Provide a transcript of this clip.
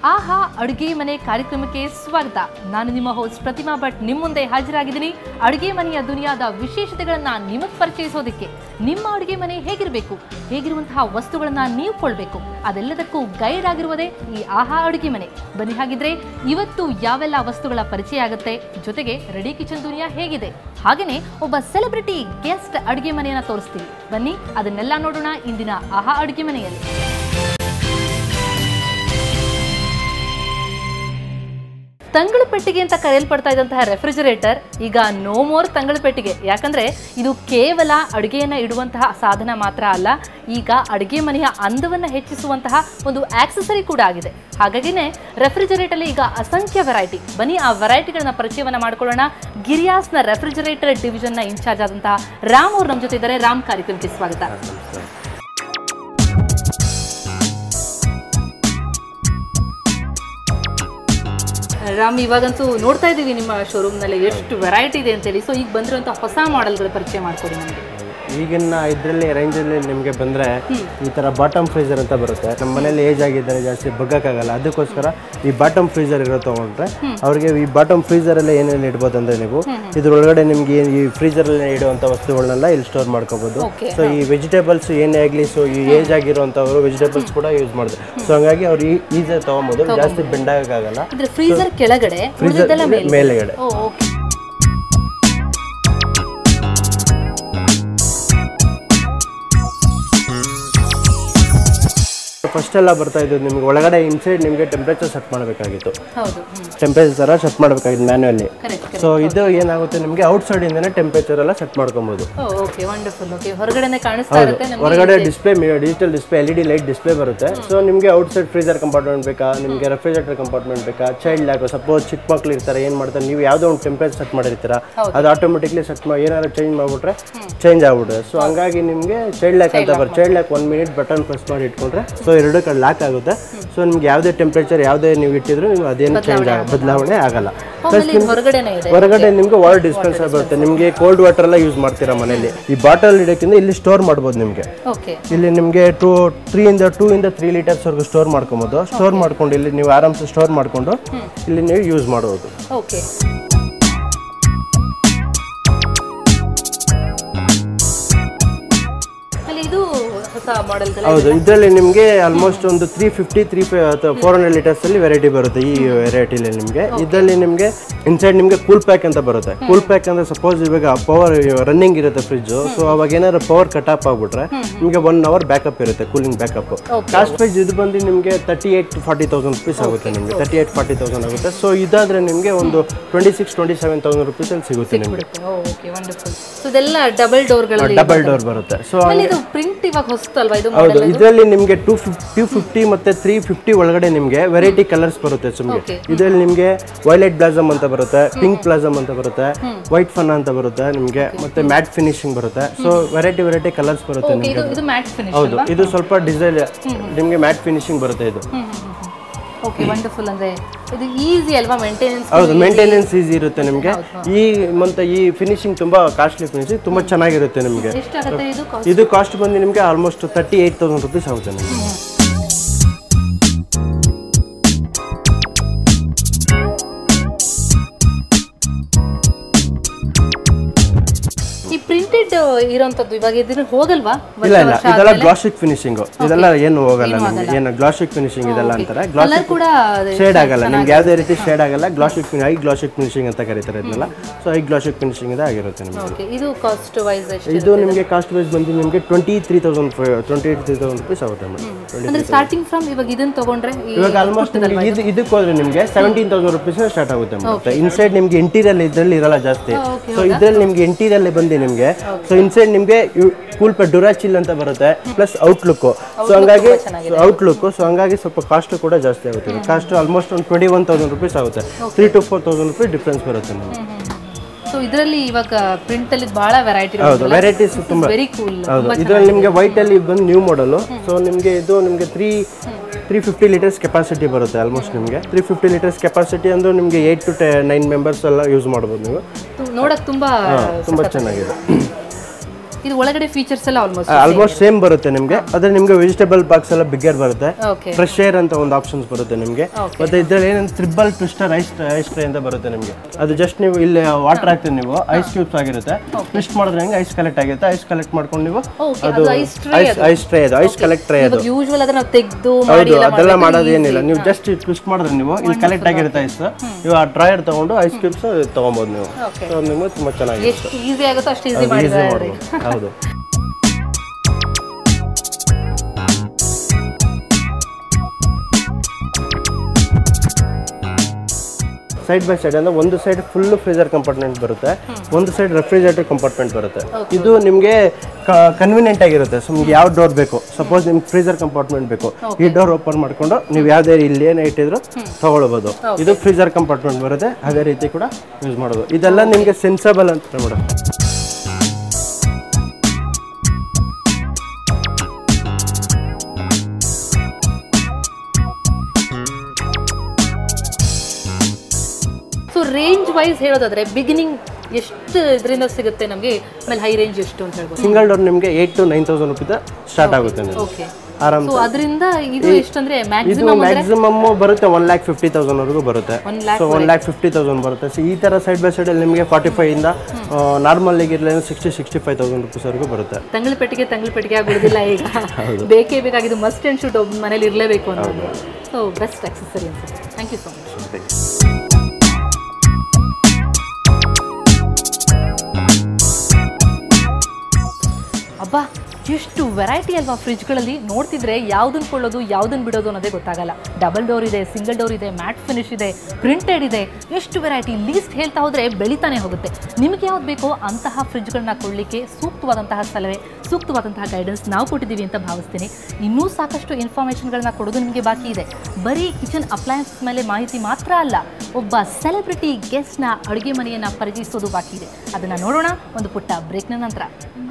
ಆಹಾ ಅಡುಗೆ ಮನೆ ಕಾರ್ಯಕ್ರಮಕ್ಕೆ ಸ್ವಾಗತ ನಾನು ನಿಮ್ಮ ಹೋಸ್ಟ್ ಪ್ರತಿಮಾ ಭಟ್ ನಿಮ್ಮ ಮುಂದೆ ಹಾಜರಾಗಿದ್ದೀನಿ ಅಡುಗೆ ಮನೆಯ ದುನಿಯಾದ ವಿಶೇಷತೆಗಳನ್ನ ನಿಮಗೆ ಪರಿಚಯಿಸೋದಕ್ಕೆ ನಿಮ್ಮ ಅಡುಗೆ ಮನೆ ಹೇಗಿರಬೇಕು ಹೇಗಿರುವಂತಹ ವಸ್ತುಗಳನ್ನ ನೀವು ಕೊಳ್ಬೇಕು ಅದೆಲ್ಲದಕ್ಕೂ ಗೈಡ್ ಆಗಿರುವುದೇ ಈ ಆಹಾ ಅಡುಗೆ ಮನೆ ಬನ್ನಿ ಹಾಗಿದ್ರೆ ಇವತ್ತು ಯಾವೆಲ್ಲ ವಸ್ತುಗಳ ಪರಿಚಯ ಆಗುತ್ತೆ ಜೊತೆಗೆ ರೆಡಿ ಕಿಚನ್ ದುನಿಯಾ ಹೇಗಿದೆ ಹಾಗೇನೆ ಒಬ್ಬ ಸೆಲೆಬ್ರಿಟಿ ಗೆಸ್ಟ್ ಅಡುಗೆ ಮನೆಯನ್ನ ತೋರಿಸ್ತೀವಿ ಬನ್ನಿ ಅದನ್ನೆಲ್ಲ ನೋಡೋಣ ಇಂದಿನ ಆಹಾ ಅಡುಗೆ ಮನೆಯಲ್ಲಿ ತಂಗಳು ಪೆಟ್ಟಿಗೆ ಅಂತ ಕರೆಯಲ್ಪಡ್ತಾ ಇದ್ದಂತಹ ರೆಫ್ರಿಜರೇಟರ್ ಈಗ ನೋ ಮೋರ್ ತಂಗಳು ಪೆಟ್ಟಿಗೆ ಯಾಕಂದ್ರೆ ಇದು ಕೇವಲ ಅಡುಗೆಯನ್ನ ಇಡುವಂತಹ ಸಾಧನ ಮಾತ್ರ ಅಲ್ಲ ಈಗ ಅಡುಗೆ ಮನೆಯ ಅಂದವನ್ನ ಹೆಚ್ಚಿಸುವಂತಹ ಒಂದು ಆಕ್ಸೆಸರಿ ಕೂಡ ಆಗಿದೆ ಹಾಗಾಗಿನೇ ರೆಫ್ರಿಜರೇಟರ್ ಅಲ್ಲಿ ಈಗ ಅಸಂಖ್ಯ ವೆರೈಟಿ ಬನ್ನಿ ಆ ವೆರೈಟಿಗಳನ್ನ ಪರಿಚಯವನ್ನ ಮಾಡ್ಕೊಳ್ಳೋಣ ಗಿರಿಯಾಸ್ನ ರೆಫ್ರಿಜರೇಟರ್ ಡಿವಿಷನ್ನ ಇನ್ಚಾರ್ಜ್ ಆದಂತಹ ರಾಮ್ ಅವ್ರು ನಮ್ಮ ಜೊತೆ ಇದ್ದಾರೆ ರಾಮ್ ಕಾರ್ಯಕ್ರಮಕ್ಕೆ ಸ್ವಾಗತ ರಾಮ್ ಇವಾಗಂತೂ ನೋಡ್ತಾ ಇದ್ದೀವಿ ನಿಮ್ಮ ಶೋರೂಮ್ನಲ್ಲಿ ಎಷ್ಟು ವೆರೈಟಿ ಇದೆ ಅಂತೇಳಿ ಸೊ ಈಗ ಬಂದಿರುವಂಥ ಹೊಸ ಮಾಡೆಲ್ಗಳ ಪರಿಚಯ ಮಾಡ್ಕೊಡಿ ನಮಗೆ ಈಗಿನ ಇದರಲ್ಲಿ ರೇಂಜಲ್ಲಿ ನಿಮಗೆ ಬಂದರೆ ಈ ಥರ ಬಾಟಮ್ ಫ್ರೀಸರ್ ಅಂತ ಬರುತ್ತೆ ನಮ್ಮ ಮನೇಲಿ ಏಜ್ ಆಗಿದ್ದಾರೆ ಜಾಸ್ತಿ ಬಗ್ಗಕ್ಕಾಗಲ್ಲ ಅದಕ್ಕೋಸ್ಕರ ಈ ಬಾಟಮ್ ಫ್ರೀಸರ್ ಇರೋ ತೊಗೊಂಡ್ರೆ ಅವ್ರಿಗೆ ಈ ಬಾಟಮ್ ಫ್ರೀಸರಲ್ಲಿ ಏನೇನು ಇಡ್ಬೋದು ಅಂದರೆ ನೀವು ಇದ್ರೊಳಗಡೆ ನಿಮ್ಗೆ ಏನ್ ಈ ಫ್ರೀಸರಲ್ಲಿ ಇಡುವಂಥ ವಸ್ತುಗಳನ್ನೆಲ್ಲ ಇಲ್ಲಿ ಸ್ಟೋರ್ ಮಾಡ್ಕೋಬೋದು Okay, ಸೊ ಈ ವೆಜಿಟೇಬಲ್ಸ್ ಏನೇ ಆಗಲಿ ಸೊ ಈ ಏಜ್ ಆಗಿರುವಂಥವ್ರು ವೆಜಿಟೇಬಲ್ಸ್ ಕೂಡ ಯೂಸ್ ಮಾಡಿದೆ ಸೊ ಹಂಗಾಗಿ ಅವ್ರು ಈಸಿಯಾಗಿ ತೊಗೊಬೋದು ಜಾಸ್ತಿ ಬೆಂಡಾಗಕ್ಕಾಗಲ್ಲ ಅಂದ್ರೆ ಫ್ರೀಸರ್ ಕೆಳಗಡೆ ಫ್ರೀಸರ್ ಉಳಿದಿದ್ದೆಲ್ಲ ಮೇಲೆ ಮೇಲೆಗಡೆ ಓ ಓಕೆ ಫಸ್ಟ್ ಎಲ್ಲ ಬರ್ತಾ ಇದ್ದು ನಿಮ್ಗೆ ಒಳಗಡೆ ಇನ್ಸೈಡ್ ನಿಮಗೆ ಟೆಂಪ್ರೇಚರ್ ಸೆಟ್ ಮಾಡಬೇಕಾಗಿತ್ತು ಹೌದು ಟೆಂಪರೇಚರ್ ಸೆಟ್ ಮಾಡಬೇಕಾಗಿತ್ತು ಮ್ಯಾನ್ಯಲಿ ಕರೆಕ್ಟ್ ಸೊ ಇದು ಏನಾಗುತ್ತೆ ನಿಮಗೆ ಔಟ್ಸೈಡ್ ಇಂದನೇ ಟೆಂಪರೇಚರ್ ಎಲ್ಲ ಸೆಟ್ ಮಾಡ್ಕೊಬೋದು ಓ ಓಕೆ ವಂಡರ್ಫುಲ್ ಓಕೆ ಹೊರಗಡೆನೆ ಕಾಣಿಸ್ತಾ ಇರುತ್ತೆ ನಮ್ಗೆ ಹೊರಗಡೆ display digital display L E D light display ಬರುತ್ತೆ ಸೊ ನಿಮಗೆ ಔಟ್ಸೈಡ್ ಫ್ರೀಸರ್ ಕಂಪಾರ್ಟ್ಮೆಂಟ್ ಬೇಕಾ ನಿಮಗೆ ರೆಫ್ರಿಜರೇಟರ್ ಕಂಪಾರ್ಟ್ಮೆಂಟ್ ಬೇಕಾ ಚೈಲ್ಡ್ ಲ್ಯಾಕ್ ಸಪೋಸ್ ಚಿಕ್ಕ ಮಕ್ಳು ಇರ್ತಾರೆ ಏನು ಮಾಡ್ತಾರೆ ನೀವು ಯಾವುದೋ ಒಂದು ಟೆಂಪರೇಚರ್ ಸೆಟ್ ಮಾಡಿರ್ತೀರಾ ಅದು ಆಟೋಮೆಟಿಕ್ಲಿ ಸೆಟ್ ಮಾಡಿ ಏನಾದ್ರು ಚೇಂಜ್ ಮಾಡಿಬಿಟ್ರೆ ಚೇಂಜ್ ಆಗ್ಬಿಡುತ್ತೆ ಸೊ ಹಂಗಾಗಿ ನಿಮಗೆ ಚೈಲ್ಡ್ ಲ್ಯಾಕ್ ಅಂತ ಬರುತ್ತೆ child lock one minute button press ಮಾಡಿ ಇಟ್ಕೊಂಡ್ರೆ ಸೊ ಎರಡು ಕಡೆ ಲಾಕ್ ಆಗುತ್ತೆ ಸೊ ನಿಮ್ಗೆ ಯಾವುದೇ ಟೆಂಪರೇಚರ್ ಯಾವುದೇ ನೀವು ಇಟ್ಟಿದ್ರು ನೀವು ಅದೇನು ಚೇಂಜ್ ಆಗ ಬದಲಾವಣೆ ಆಗಲ್ಲ ಆಮೇಲೆ ಇದು ಹೊರಗಡೆನೆ ಇದೆ ಹೊರಗಡೆ ನಿಮ್ಗೆ ವಾಟರ್ ಡಿಸ್ಪೆನ್ಸರ್ ಬರುತ್ತೆ ನಿಮಗೆ ಕೋಲ್ಡ್ ವಾಟರ್ ಎಲ್ಲ ಯೂಸ್ ಮಾಡ್ತೀರಾ ಮನೇಲಿ ಈ ಬಾಟಲ್ ಇಡೋಕ್ಕಿಂತ ಇಲ್ಲಿ ಸ್ಟೋರ್ ಮಾಡ್ಬೋದು ನಿಮಗೆ ಓಕೆ ಇಲ್ಲಿ ನಿಮಗೆ ಟೂ ತ್ರೀ ಇಂದ ಟೂ ಇಂದ ತ್ರೀ ಲೀಟರ್ಸ್ವರೆಗೂ ಸ್ಟೋರ್ ಮಾಡ್ಕೊಬೋದು ಸ್ಟೋರ್ ಮಾಡ್ಕೊಂಡು ಇಲ್ಲಿ ನೀವು ಆರಾಮ್ಸೆ ಸ್ಟೋರ್ ಮಾಡಿಕೊಂಡು ಇಲ್ಲಿ ನೀವು ಯೂಸ್ ಮಾಡ್ಬೋದು ಓಕೆ ಅಲ್ಲಿ ಇದು ಹೊಸ ಮಾಡೆಲ್ಗಳು ಹೌದು ಇದರಲ್ಲಿ ನಿಮಗೆ ಆಲ್ಮೋಸ್ಟ್ ಒಂದು three fifty three four hundred litres ಅಲ್ಲಿ ವೆರೈಟಿ ಬರುತ್ತೆ ಈ ವೆರೈಟಿಲಿ ನಿಮಗೆ ಇದರಲ್ಲಿ ನಿಮಗೆ ಇನ್ಸೈಡ್ ನಿಮಗೆ ಕೂಲ್ ಪ್ಯಾಕ್ ಅಂತ ಬರುತ್ತೆ ಕೂಲ್ ಪ್ಯಾಕ್ ಅಂದ್ರೆ ಸಪೋಸ್ ಇವಾಗ ಪವರ್ ರನ್ನಿಂಗ್ ಇರುತ್ತೆ ಫ್ರಿಜ್ ಸೊ ಅವಾಗ ಏನಾದ್ರು ಪವರ್ ಕಟ್ ಆಫ್ ಆಗ್ಬಿಟ್ರೆ ನಿಮಗೆ ಒನ್ ಅವರ್ ಬ್ಯಾಕಪ್ ಇರುತ್ತೆ ಕೂಲಿಂಗ್ ಬ್ಯಾಕಪ್ ಕಾಸ್ಟ್ ಪ್ರೈಸ್ ಇದು ಬಂದು ನಿಮಗೆ thirty eight forty thousand rupees ಆಗುತ್ತೆ ನಿಮಗೆ ತರ್ಟಿ ಏಟ್ ಫಾರ್ಟಿ ತೌಸಂಡ್ ಆಗುತ್ತೆ ಸೊ ಇದಾದ್ರೆ ನಿಮಗೆ ಒಂದು twenty six twenty seven thousand rupees ಅಲ್ಲಿ ಸಿಗುತ್ತೆ ನಿಮಗೆ ಓಕೆ ವಂಡರ್ಫುಲ್ ಸೊ ಇದೆಲ್ಲ ಡಬಲ್ ಡೋರ್ಗಳಲ್ಲಿ ಡಬಲ್ ಡೋರ್ ಬರುತ್ತೆ ಸೊ ಆಮೇಲೆ ಇದು ಪ್ರಿಂಟ್ ಇವಾಗ ಹೊಸ್ತಲ್ವಾ ಇದು ಹೌದು ಇದರಲ್ಲಿ ನಿಮಗೆ ಟೂ ಟೂ ಫಿಫ್ಟಿ ಮತ್ತೆ ತ್ರೀ ಫಿಫ್ಟಿ ಒಳಗಡೆ ನಿಮಗೆ ವೆರೈಟಿ ಕಲರ್ಸ್ ಬರುತ್ತೆ ಸುಮ್ಗೆ Okay. ಇದರಲ್ಲಿ ನಿಮಗೆ ವೈಲೆಟ್ ಬ್ಲಾಸಮ್ ಅಂತ ಬರುತ್ತೆ ಪಿಂಕ್ ಪ್ಲಾಸಮ್ ಅಂತ ಬರುತ್ತೆ ವೈಟ್ ಫನ್ ಅಂತ ಬರುತ್ತೆ ನಿಮಗೆ ಮತ್ತೆ ಮ್ಯಾಟ್ ಫಿನಿಶಿಂಗ್ ಬರುತ್ತೆ ಸೊ ವೆರೈಟಿ ವೆರೈಟಿ ಕಲರ್ಸ್ ಬರುತ್ತೆ ಓಕೆ ನಿಮಗೆ ಇದು ಇದು ಮ್ಯಾಟ್ ಫಿನಿಶ್ ಹೌದು ಇದು ಸ್ವಲ್ಪ ಡಿಸೈನ್ ನಿಮಗೆ ಮ್ಯಾಟ್ ಫಿನಿಶಿಂಗ್ ಬರುತ್ತೆ ಇದು ಓಕೆ ವಂಡರ್ಫುಲ್ ಅಂದ್ರೆ ಇದು ಈಸಿ ಅಲ್ವಾ ಮೇಂಟೆನೆನ್ಸ್ ಹೌದು ಮೇಂಟೆನೆನ್ಸ್ ಈಸಿ ಇರುತ್ತೆ ನಿಮಗೆ ಈ ಮತ್ತೆ ಈ ಫಿನಿಶಿಂಗ್ ತುಂಬಾ ಕಾಸ್ಟ್ಲಿ ಫಿನಿಶಿಂಗ್ ತುಂಬಾ ಚೆನ್ನಾಗಿರುತ್ತೆ ನಿಮಗೆ ಎಷ್ಟಾಗುತ್ತೆ ಇದು cost? ಇದು ಕಾಸ್ಟ್ ಬಂದು ನಿಮಗೆ almost thirty eight thousand rupees ಆಗುತ್ತೆ ನಿಮಗೆ ಈ ಪ್ರಿಂಟೆಡ್ ಇರೋಂಥದ್ದು ಇವಾಗ ಇದನ್ನ ಹೋಗಲ್ವಾ ಇಲ್ಲ ಇಲ್ಲ ಇದೆಲ್ಲ ಗ್ಲಾಸಿಕ್ ಫಿನಿಶಿಂಗ್ ಇದೆಲ್ಲ ಏನು ಹೋಗಲ್ಲ ನಿಮ್ಗೆ ಏನು ಗ್ಲಾಸಿಕ್ ಫಿನಿಶಿಂಗ್ ಇದೆಲ್ಲ ಅಂತಾರೆ ಕಲರ್ ಗ್ಲಾಸಿಕ್ ಕೂಡ ಅದೇ ಶೇಡ್ ಆಗಲ್ಲ ನಿಮ್ಗೆ ಯಾವುದೇ ರೀತಿ ಶೇಡ್ ಆಗಲ್ಲ ಗ್ಲಾಸಿಕ್ ಐ ಗ್ಲಾಸಿಕ್ ಫಿನಿಶಿಂಗ್ ಅಂತ ಕರೀತಾರೆ ಇದನ್ನೆಲ್ಲ ಸೊ ಐ ಗ್ಲಾಸಿಕ್ ಫಿನಿಶಿಂಗ್ ಇದೆ ಆಗಿರುತ್ತೆ ನಿಮಗೆ ಓಕೆ ಇದು ಕಾಸ್ಟ್ ವೈಸ್ ಎಷ್ಟು ಇದು ನಿಮಗೆ ಕಾಸ್ಟ್ ವೈಸ್ ಬಂದು ನಿಮಗೆ twenty three thousand twenty eight three thousand rupees ಆಗುತ್ತೆ ಮೇಡಮ್ ಅಂದ್ರೆ ಸ್ಟಾರ್ಟಿಂಗ್ ಫ್ರಮ್ ಇವಾಗ ಇದನ್ನ ತಗೊಂಡ್ರೆ ಈ ಇವಾಗ ಆಲ್ಮೋಸ್ಟ್ ನಿಮಗೆ ಇದು ಇದಕ್ಕೆ ಹೋದ್ರೆ ನಿಮಗೆ ಸೆವೆಂಟೀನ್ ತೌಸಂಡ್ ರುಪೀಸ್ ಸ್ಟಾರ್ಟ್ ಆಗುತ್ತೆ ಮತ್ತೆ ಇನ್ಸೈಡ್ ನಿಮಗೆ ಇಂಟೀರಿಯರ್ ಇದರಲ್ಲಿ ಇರಲ್ಲ ಜಾಸ್ತಿ ಸೊ ಇದರಲ್ಲಿ ನಿಮಗೆ ಇಂಟೀರಿಯರ್ ಬಂದು ನಿಮಗೆ ಸೊ ಇನ್ಸೈಡ್ ನಿಮಗೆ ಕೂಲ್ ಪೆ ಡುರಾಚಿಲ್ ಅಂತ ಬರುತ್ತೆ ಪ್ಲಸ್ ಔಟ್ಲುಕ್ ಸೊ ಹಂಗಾಗಿ ಔಟ್ಲುಕ್ ಸೊ ಹಂಗಾಗಿ ಸ್ವಲ್ಪ ಕಾಸ್ಟ್ ಕೂಡ ಜಾಸ್ತಿ ಆಗುತ್ತೆ ಕಾಸ್ಟ್ ಆಲ್ಮೋಸ್ಟ್ ಒಂದು ಟ್ವೆಂಟಿ ಒನ್ ತೌಸಂಡ್ ರುಪೀಸ್ ಆಗುತ್ತೆ three to four thousand rupees difference ಬರುತ್ತೆ ನಿಮಗೆ ಸೊ ಇದರಲ್ಲಿ ಇವಾಗ ಪ್ರಿಂಟ್ ಅಲ್ಲಿ ಬಹಳ ವೆರೈಟಿ ಹೌದು ವೆರೈಟೀಸ್ ತುಂಬಾ ವೆರಿ ಕೂಲ್ ಹೌದು ಇದರಲ್ಲಿ ನಿಮಗೆ ವೈಟ್ ಅಲ್ಲಿ ಬಂದು ನ್ಯೂ ಮಾಡಲು ಸೊ ನಿಮಗೆ ಇದು ನಿಮಗೆ three three fifty litres capacity ಬರುತ್ತೆ ಆಲ್ಮೋಸ್ಟ್ ನಿಮಗೆ ತ್ರೀ ಫಿಫ್ಟಿ ಲೀಟರ್ಸ್ ಕೆಪಾಸಿಟಿ ಅಂದ್ರೆ ನಿಮಗೆ ಏಯ್ಟ್ ಟು ಟೆ ನೈನ್ ಮೆಂಬರ್ಸ್ ಎಲ್ಲ ಯೂಸ್ ಮಾಡ್ಬೋದು ನೀವು ನೋಡಕ್ ತುಂಬಾ ತುಂಬ ಚೆನ್ನಾಗಿದೆ ಇದು ಒಳಗಡೆ ಫೀಚರ್ಸ್ ಎಲ್ಲ ಆಲ್ಮೋಸ್ಟ್ ಆಲ್ಮೋಸ್ಟ್ ಸೇಮ್ ಬರುತ್ತೆ ನಿಮಗೆ ಅದ್ರ ನಿಮಗೆ ವೆಜಿಟೇಬಲ್ ಬಾಕ್ಸ್ ಎಲ್ಲ ಬಿಗ್ಗರ್ ಬರುತ್ತೆ ಓಕೆ ಫ್ರೆಶ್ ಏರ್ ಅಂತ ಒಂದು ಆಪ್ಷನ್ಸ್ ಬರುತ್ತೆ ನಿಮಗೆ ಮತ್ತೆ ಇದ್ರಲ್ಲಿ ಏನಂದ್ರೆ triple twister ice ice tray ಅಂತ ಬರುತ್ತೆ ನಿಮಗೆ ಅದು ಜಸ್ಟ್ ನೀವು ಇಲ್ಲಿ ವಾಟರ್ ಹಾಕ್ತೀರಿ ನೀವು ಐಸ್ ಕ್ಯೂಬ್ಸ್ ಆಗಿರುತ್ತೆ ಟ್ವಿಸ್ಟ್ ಮಾಡಿದ್ರೆ ಹೆಂಗೆ ಐಸ್ ಕಲೆಕ್ಟ್ ಆಗಿರುತ್ತೆ ಐಸ್ ಕಲೆಕ್ಟ್ ಮಾಡ್ಕೊಂಡು ನೀವು Okay, ಅದು ಅದು ice tray ice ice tray ಅದು ಐಸ್ ಕಲೆಕ್ಟ್ ಟ್ರೇ ಅದು ಇವಾಗ ಯೂಶುವಲ್ ಅದನ್ನ ತೆಗೆದು ಮಾಡಿ ಹೌದು ಎಲ್ಲ ಅದೆಲ್ಲ ಮಾಡ್ಬೇಕಾದ್ರೆ ಮಾಡೋದು easy. ಏನಿಲ್ಲ ನೀವು ಜಸ್ಟ್ ಟ್ವಿಸ್ಟ್ ಮಾಡಿದ್ರೆ ನೀವು ಇಲ್ಲಿ ಕಲೆಕ್ಟ್ ಆಗಿರುತ್ತೆ ಐಸ್ ನೀವು ಆ ಡ್ರೈಯರ್ ತಗೊಂಡು ಐಸ್ ಕ್ಯೂಬ್ಸ್ ತಗೊಬೋದು ನೀವು Okay. ಸೊ ನಿಮಗೆ ತುಂಬಾ ಚೆನ್ನಾಗಿದೆ ಎಷ್ಟು ಈಸಿ ಆಗುತ್ತೋ ಅಷ್ಟು ಈಸಿ ಈಸಿ ಮಾಡಿದ್ದಾರೆ ಮಾಡ್ಬೋದು ಹೌದು ಸೈಡ್ ಬೈ ಸೈಡ್ ಅಂದ್ರೆ ಒಂದು ಸೈಡ್ ಫುಲ್ ಫ್ರೀಜರ್ ಕಂಪಾರ್ಟ್ಮೆಂಟ್ ಬರುತ್ತೆ ಒಂದು ಸೈಡ್ ರೆಫ್ರಿಜರೇಟರ್ ಕಂಪಾರ್ಟ್ಮೆಂಟ್ ಬರುತ್ತೆ ಇದು ನಿಮಗೆ ಕನ್ವಿನಿಯೆಂಟ್ ಆಗಿರುತ್ತೆ ಸೊ ನಿಮ್ಗೆ ಯಾವ ಡೋರ್ ಬೇಕು ಸಪೋಸ್ ನಿಮ್ಗೆ ಫ್ರೀಜರ್ ಕಂಪಾರ್ಟ್ಮೆಂಟ್ ಬೇಕು ಈ ಡೋರ್ ಓಪನ್ ಮಾಡ್ಕೊಂಡು ನೀವು ಯಾವುದೇ ಇಲ್ಲಿ ಏನೇ ಇಟ್ಟಿದ್ರು ತಗೊಳ್ಬೋದು ಇದು ಫ್ರೀಜರ್ ಕಂಪಾರ್ಟ್ಮೆಂಟ್ ಬರುತ್ತೆ ಅದೇ ರೀತಿ ಕೂಡ ಯೂಸ್ ಮಾಡೋದು ಇದೆಲ್ಲ ನಿಮಗೆ ಸೆನ್ಸಬಲ್ ಅಂತ ಮೇಡಮ್ ಸೊ ರೇಂಜ್ ವೈಸ್ ಹೇಳೋದಾದ್ರೆ ಬಿಗಿನಿಂಗ್ ಎಷ್ಟು ಇದರಿಂದ ಸಿಗುತ್ತೆ ನಮಗೆ ಆಮೇಲೆ ಹೈ ರೇಂಜ್ ಎಷ್ಟು ಅಂತ ಹೇಳ್ಬೋದು ಸಿಂಗಲ್ ಡೋರ್ ನಿಮಗೆ eight to nine thousand rupees start ಆಗುತ್ತೆ ನಿಮ್ಗೆ ಓಕೆ ಆರಾಮ್ ಸೊ ಅದರಿಂದ ಇದು ಎಷ್ಟಂದ್ರೆ ಇದು ಮ್ಯಾಕ್ಸಿಮಮ್ ಮ್ಯಾಕ್ಸಿಮಮ್ ಬರುತ್ತೆ ಒನ್ ಲ್ಯಾಕ್ ಫಿಫ್ಟಿ ತೌಸಂಡ್ ವರೆಗೂ ಬರುತ್ತೆ one lakh so one lakh fifty thousand ಬರುತ್ತೆ ಸೊ ಈ ಥರ ಸೈಡ್ ಬೈ ಸೈಡಲ್ಲಿ ನಿಮಗೆ ಫಾರ್ಟಿ ಫೈವ್ ಇಂದ ನಾರ್ಮಲ್ ಆಗಿರಲಿ sixty sixty five thousand rupees ವರೆಗೂ ಬರುತ್ತೆ ತಂಗಳ ಪೆಟ್ಟಿಗೆ ತಂಗಳ ಪೆಟ್ಟಿಗೆ ಆಗುದಿಲ್ಲ ಈಗ ಬೇಕೇ ಬೇಕಾಗಿದ್ದು ಮಸ್ಟ್ ಅಂಡ್ ಶೂಟ್ ಒಬ್ಬ ಮನೇಲಿ ಇರಲೇಬೇಕು ಅನ್ನೋದು ಸೊ ಬೆಸ್ಟ್ ಅಕ್ಸೆಸರಿ ಅನ್ಸುತ್ತೆ ಥ್ಯಾಂಕ್ ಯು ಸೊ ಮಚ್ ಅಬ್ಬಾ ಎಷ್ಟು ವೆರೈಟಿ ಅಲ್ವಾ ಫ್ರಿಜ್ಗಳಲ್ಲಿ ನೋಡ್ತಿದ್ರೆ ಯಾವ್ದನ್ನ ಕೊಳ್ಳೋದು ಯಾವ್ದನ್ನ ಬಿಡೋದು ಅನ್ನೋದೇ ಗೊತ್ತಾಗಲ್ಲ ಡಬಲ್ ಡೋರ್ ಇದೆ ಸಿಂಗಲ್ ಡೋರ್ ಇದೆ ಮ್ಯಾಟ್ ಫಿನಿಶ್ ಇದೆ ಪ್ರಿಂಟೆಡ್ ಇದೆ ಎಷ್ಟು ವೆರೈಟಿ ಲೀಸ್ಟ್ ಹೇಳ್ತಾ ಹೋದ್ರೆ ಬೆಳಿತಾನೆ ಹೋಗುತ್ತೆ ನಿಮಗೆ ಯಾವ್ದು ಬೇಕೋ ಅಂತಹ ಫ್ರಿಜ್ಗಳನ್ನ ಕೊಳ್ಳಿಕ್ಕೆ ಸೂಕ್ತವಾದಂತಹ ಸಲಹೆ ಸೂಕ್ತವಾದಂತಹ ಗೈಡೆನ್ಸ್ ನಾವು ಕೊಟ್ಟಿದ್ದೀವಿ ಅಂತ ಭಾವಿಸ್ತೀನಿ ಇನ್ನೂ ಸಾಕಷ್ಟು ಇನ್ಫಾರ್ಮೇಷನ್ಗಳನ್ನ ಕೊಡೋದು ನಿಮಗೆ ಬಾಕಿ ಇದೆ ಬರೀ ಕಿಚನ್ ಅಪ್ಲಯನ್ಸಸ್ ಮೇಲೆ ಮಾಹಿತಿ ಮಾತ್ರ ಅಲ್ಲ ಒಬ್ಬ ಸೆಲೆಬ್ರಿಟಿ ಗೆಸ್ಟ್ನ ಅಡುಗೆ ಮನೆಯನ್ನು ಪರಿಚಯಿಸೋದು ಬಾಕಿ ಇದೆ ಅದನ್ನು ನೋಡೋಣ ಒಂದು ಪುಟ್ಟ ಬ್ರೇಕ್ನ ನಂತರ